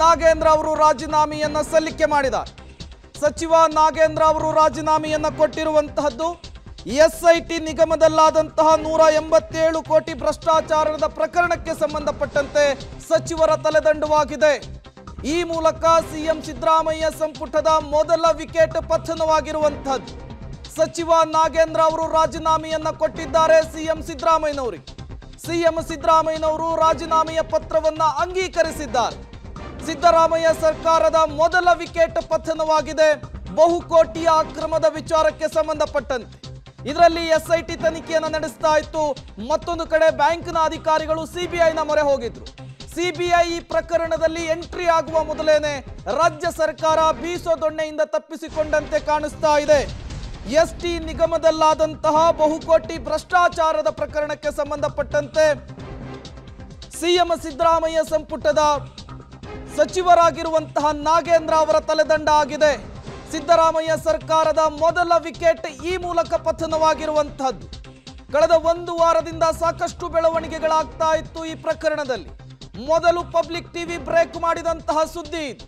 ನಾಗೇಂದ್ರ ಅವರು ರಾಜೀನಾಮೆಯನ್ನ ಸಲ್ಲಿಕೆ ಮಾಡಿದ್ದಾರೆ ಸಚಿವ ನಾಗೇಂದ್ರ ಅವರು ರಾಜೀನಾಮೆಯನ್ನ ಕೊಟ್ಟಿರುವಂತಹದ್ದು ಎಸ್ಐಟಿ ನಿಗಮದಲ್ಲಾದಂತಹ ನೂರ ಎಂಬತ್ತೇಳು ಕೋಟಿ ಭ್ರಷ್ಟಾಚಾರದ ಪ್ರಕರಣಕ್ಕೆ ಸಂಬಂಧಪಟ್ಟಂತೆ ಸಚಿವರ ತಲೆದಂಡವಾಗಿದೆ ಈ ಮೂಲಕ ಸಿಎಂ ಸಿದ್ದರಾಮಯ್ಯ ಸಂಪುಟದ ಮೊದಲ ವಿಕೆಟ್ ಪತನವಾಗಿರುವಂತಹದ್ದು ಸಚಿವ ನಾಗೇಂದ್ರ ಅವರು ರಾಜೀನಾಮೆಯನ್ನ ಕೊಟ್ಟಿದ್ದಾರೆ ಸಿಎಂ ಸಿದ್ದರಾಮಯ್ಯನವರಿಗೆ ಸಿಎಂ ಸಿದ್ದರಾಮಯ್ಯನವರು ರಾಜೀನಾಮೆಯ ಪತ್ರವನ್ನ ಅಂಗೀಕರಿಸಿದ್ದಾರೆ ಸಿದ್ದರಾಮಯ್ಯ ಸರ್ಕಾರದ ಮೊದಲ ವಿಕೆಟ್ ಪತನವಾಗಿದೆ ಬಹುಕೋಟಿಯ ಅಕ್ರಮದ ವಿಚಾರಕ್ಕೆ ಸಂಬಂಧಪಟ್ಟಂತೆ ಇದರಲ್ಲಿ ಎಸ್ಐಟಿ ತನಿಖೆಯನ್ನು ನಡೆಸ್ತಾ ಇತ್ತು ಮತ್ತೊಂದು ಕಡೆ ಬ್ಯಾಂಕ್ನ ಅಧಿಕಾರಿಗಳು ಸಿಬಿಐನ ಮೊರೆ ಹೋಗಿದ್ರು ಸಿಬಿಐ ಈ ಪ್ರಕರಣದಲ್ಲಿ ಎಂಟ್ರಿ ಆಗುವ ಮೊದಲೇನೆ ರಾಜ್ಯ ಸರ್ಕಾರ ಬೀಸೋ ದೊಣ್ಣೆಯಿಂದ ತಪ್ಪಿಸಿಕೊಂಡಂತೆ ಕಾಣಿಸ್ತಾ ಇದೆ ಎಸ್ಟಿ ನಿಗಮದಲ್ಲಾದಂತಹ ಬಹುಕೋಟಿ ಭ್ರಷ್ಟಾಚಾರದ ಪ್ರಕರಣಕ್ಕೆ ಸಂಬಂಧಪಟ್ಟಂತೆ ಸಿಎಂ ಸಿದ್ದರಾಮಯ್ಯ ಸಂಪುಟದ ಸಚಿವರಾಗಿರುವಂತಹ ನಾಗೇಂದ್ರ ಅವರ ತಲೆದಂಡ ಆಗಿದೆ ಸಿದ್ದರಾಮಯ್ಯ ಸರ್ಕಾರದ ಮೊದಲ ವಿಕೆಟ್ ಈ ಮೂಲಕ ಪತನವಾಗಿರುವಂತಹದ್ದು ಕಳೆದ ಒಂದು ವಾರದಿಂದ ಸಾಕಷ್ಟು ಬೆಳವಣಿಗೆಗಳಾಗ್ತಾ ಇತ್ತು ಈ ಪ್ರಕರಣದಲ್ಲಿ ಮೊದಲು ಪಬ್ಲಿಕ್ ಟಿವಿ ಬ್ರೇಕ್ ಮಾಡಿದಂತಹ ಸುದ್ದಿ ಇದು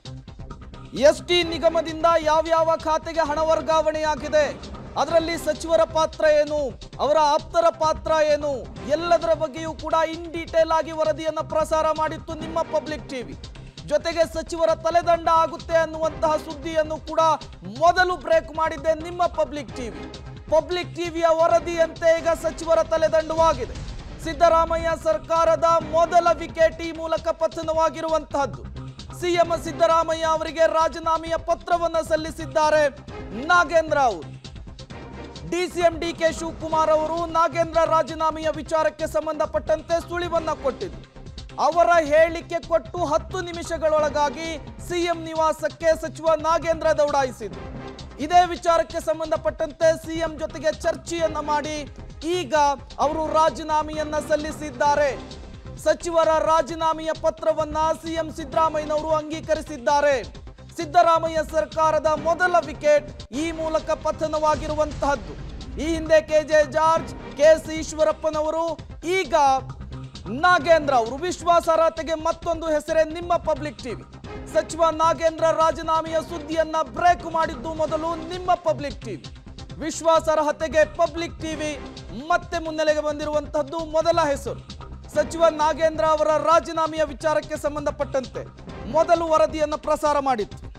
ಎಸ್ ಟಿ ನಿಗಮದಿಂದ ಯಾವ್ಯಾವ ಖಾತೆಗೆ ಹಣ ವರ್ಗಾವಣೆಯಾಗಿದೆ ಅದರಲ್ಲಿ ಸಚಿವರ ಪಾತ್ರ ಏನು ಅವರ ಆಪ್ತರ ಪಾತ್ರ ಏನು ಎಲ್ಲದರ ಬಗ್ಗೆಯೂ ಕೂಡ ಇನ್ ಡೀಟೇಲ್ ಆಗಿ ವರದಿಯನ್ನ ಪ್ರಸಾರ ಮಾಡಿತ್ತು ನಿಮ್ಮ ಪಬ್ಲಿಕ್ ಟಿವಿ ಜೊತೆಗೆ ಸಚಿವರ ತಲೆದಂಡ ಆಗುತ್ತೆ ಅನ್ನುವಂತಹ ಸುದ್ದಿಯನ್ನು ಕೂಡ ಮೊದಲು ಬ್ರೇಕ್ ಮಾಡಿದ್ದೆ ನಿಮ್ಮ ಪಬ್ಲಿಕ್ ಟಿವಿ ಪಬ್ಲಿಕ್ ಟಿವಿಯ ವರದಿಯಂತೆ ಈಗ ಸಚಿವರ ತಲೆದಂಡವಾಗಿದೆ ಸಿದ್ದರಾಮಯ್ಯ ಸರ್ಕಾರದ ಮೊದಲ ವಿಕೆಟ್ ಈ ಮೂಲಕ ಪತನವಾಗಿರುವಂತಹದ್ದು ಸಿಎಂ ಸಿದ್ದರಾಮಯ್ಯ ಅವರಿಗೆ ರಾಜೀನಾಮೆಯ ಪತ್ರವನ್ನ ಸಲ್ಲಿಸಿದ್ದಾರೆ ನಾಗೇಂದ್ರ ಅವರು ಡಿಸಿಎಂ ಡಿ ಕೆ ಶಿವಕುಮಾರ್ ಅವರು ನಾಗೇಂದ್ರ ರಾಜೀನಾಮೆಯ ವಿಚಾರಕ್ಕೆ ಸಂಬಂಧಪಟ್ಟಂತೆ ಸುಳಿವನ್ನ ಕೊಟ್ಟಿದ್ದು ಅವರ ಹೇಳಿಕೆ ಕೊಟ್ಟು ಹತ್ತು ನಿಮಿಷಗಳೊಳಗಾಗಿ ಸಿಎಂ ನಿವಾಸಕ್ಕೆ ಸಚಿವ ನಾಗೇಂದ್ರ ದೌಡಾಯಿಸಿದ್ರು ಇದೇ ವಿಚಾರಕ್ಕೆ ಸಂಬಂಧಪಟ್ಟಂತೆ ಸಿಎಂ ಜೊತೆಗೆ ಚರ್ಚೆಯನ್ನ ಮಾಡಿ ಈಗ ಅವರು ರಾಜೀನಾಮೆಯನ್ನ ಸಲ್ಲಿಸಿದ್ದಾರೆ ಸಚಿವರ ರಾಜೀನಾಮೆಯ ಪತ್ರವನ್ನ ಸಿಎಂ ಸಿದ್ದರಾಮಯ್ಯನವರು ಅಂಗೀಕರಿಸಿದ್ದಾರೆ ಸಿದ್ದರಾಮಯ್ಯ ಸರ್ಕಾರದ ಮೊದಲ ವಿಕೆಟ್ ಈ ಮೂಲಕ ಪತನವಾಗಿರುವಂತಹದ್ದು ಈ ಹಿಂದೆ ಕೆಜೆ ಜಾರ್ಜ್ ಕೆ ಸಿ ಈಶ್ವರಪ್ಪನವರು ಈಗ ನಾಗೇಂದ್ರ ಅವರು ವಿಶ್ವಾಸಾರ್ಹತೆಗೆ ಮತ್ತೊಂದು ಹೆಸರೇ ನಿಮ್ಮ ಪಬ್ಲಿಕ್ ಟಿವಿ ಸಚಿವ ನಾಗೇಂದ್ರ ರಾಜೀನಾಮೆಯ ಸುದ್ದಿಯನ್ನ ಬ್ರೇಕ್ ಮಾಡಿದ್ದು ಮೊದಲು ನಿಮ್ಮ ಪಬ್ಲಿಕ್ ಟಿವಿ ವಿಶ್ವಾಸಾರ್ಹತೆಗೆ ಪಬ್ಲಿಕ್ ಟಿವಿ ಮತ್ತೆ ಮುನ್ನೆಲೆಗೆ ಬಂದಿರುವಂತಹದ್ದು ಮೊದಲ ಹೆಸರು ಸಚಿವ ನಾಗೇಂದ್ರ ಅವರ ರಾಜೀನಾಮೆಯ ವಿಚಾರಕ್ಕೆ ಸಂಬಂಧಪಟ್ಟಂತೆ ಮೊದಲು ವರದಿಯನ್ನು ಪ್ರಸಾರ ಮಾಡಿತ್ತು